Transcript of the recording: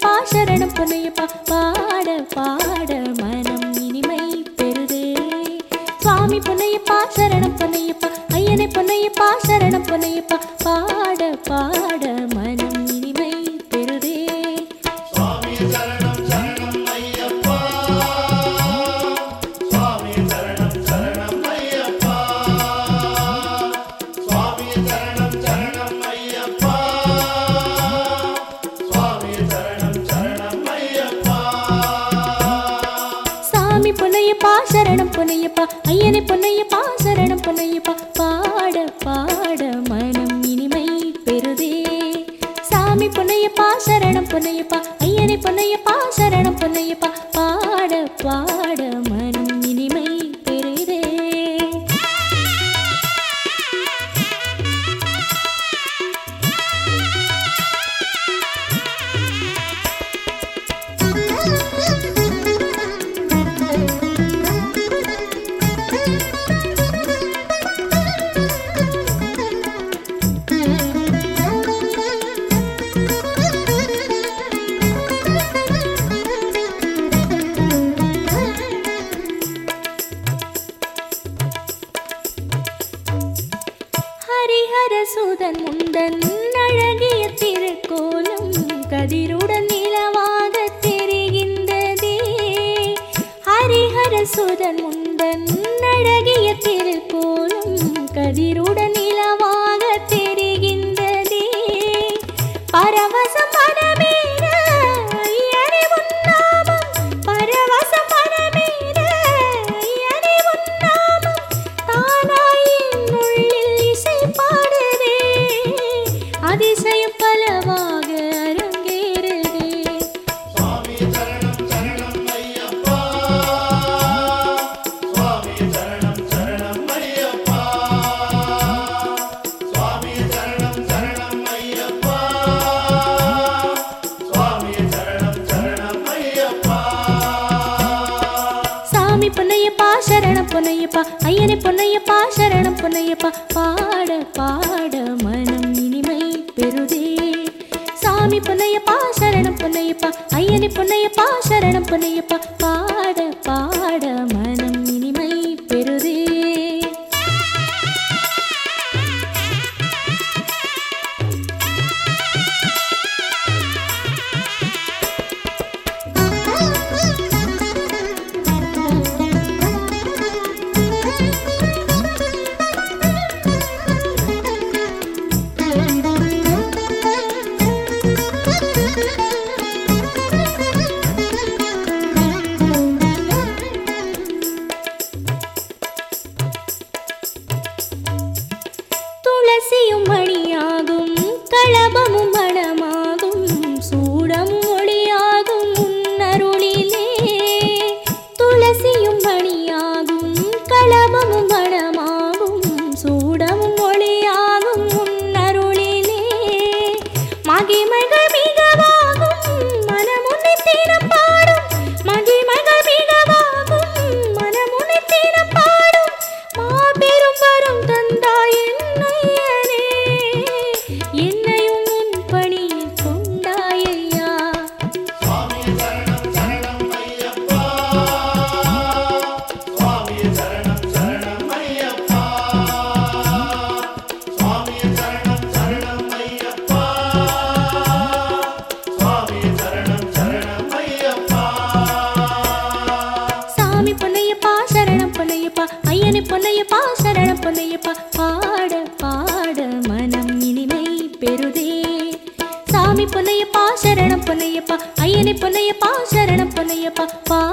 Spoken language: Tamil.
பொன்னையப்பா சரணம் பொன்னையப்பா பாட பாட மனம் இனிமை பெறுதே சுவாமி பொன்னையப்பா சரணம் பொன்னையப்பா ஐயனை பொன்னையப்பா சரணம் பொன்னையப்பா பாட பாட மனம் இனிமை பெறுதே சுவாமி சரணம் சரணம் ஐயப்பா சுவாமி சரணம் சரணம் ஐயப்பா சுவாமி சரணம் சரணம் ஐயப்பா சுவாமி சரணம் சரணம் ஐயப்பா சாமி பொன்னையப்பா சரணம் பொன்னையப்பா ஐயனை பொன்னையப்பா சரணம் பொன்னையப்பா பாட பாட மனம் இனிமை பெறுதே சாமி பொன்னையப்பா சரணம் பொன்னையப்பா ஐயனை பொன்னையப்பா சரணம் பொன்னையப்பா பாட பாட மனம் இனிமை பெறுதே ஹரிஹர சுதன் முந்தன் அழகிய திருக்கோலம் கதிருடன் நிலவாக தெரிகின்றதே ஹரிஹர சுதன் முந்தன் அழகிய திருக்கோலம் கதிருடன் நிலவாக தெரிகின்றதே பரவசம் மனமேற ஐயனே உன்னாமம் பரவசம் மனமேற ஐயனே உன்னாமம் தானாய் என் உள்ளில் இசை பாடுதே அதிசயம் பலவாக அரங்கேறுதே சுவாமி சரணம் சரணம் ஐயப்பா சுவாமி சரணம் சரணம் ஐயப்பா சுவாமி சரணம் சரணம் ஐயப்பா சுவாமி சரணம் சரணம் ஐயப்பா சாமி பொன்னையப்பா சரணம் பொன்னையப்பா ஐயனை பொன்னையப்பா சரணம் பொன்னையப்பா பாட பாட மனம் இனிமை பெறுதே சாமி பொன்னையப்பா சரணம் பொன்னையப்பா ஐயனை பொன்னையப்பா சரணம் பொன்னையப்பா பாட பாட மனம் இனிமை பெறுதே துளசியும் மணியாகும் களபமும் மணமாகும் சூடமும் ஒளியாகும் உன்னருளிலே துளசியும் மணியாகும் களபமும் மணமாகும் சூடமும் ஒளியாகும் உன்னருளிலே மகிமைகள் மிகவாகும் மனமுன்னை தினம் பாடும் மகிமைகள் மிகவாகும் மனமுன்னை தினம் பாடும் மாபெரும் வரம் தந்தாய் என்னையனே என்னையும் உன் பணியில் கொண்டாயையா சுவாமி சரணம் சரணம் ஐயப்பா சுவாமி சரணம் சரணம் ஐயப்பா சுவாமி சரணம் சரணம் ஐயப்பா சுவாமி சரணம் சரணம் ஐயப்பா சாமி பொன்னையப்பா சரணம் பொன்னையப்பா ஐயனை பொன்னையப்பா சரணம் பொன்னையப்பா பாட பாட மனம் இனிமை பெறுதே சாமி பொன்னையப்பா சரணம் பொன்னையப்பா ஐயனை பொன்னையப்பா சரணம் பொன்னையப்பா பா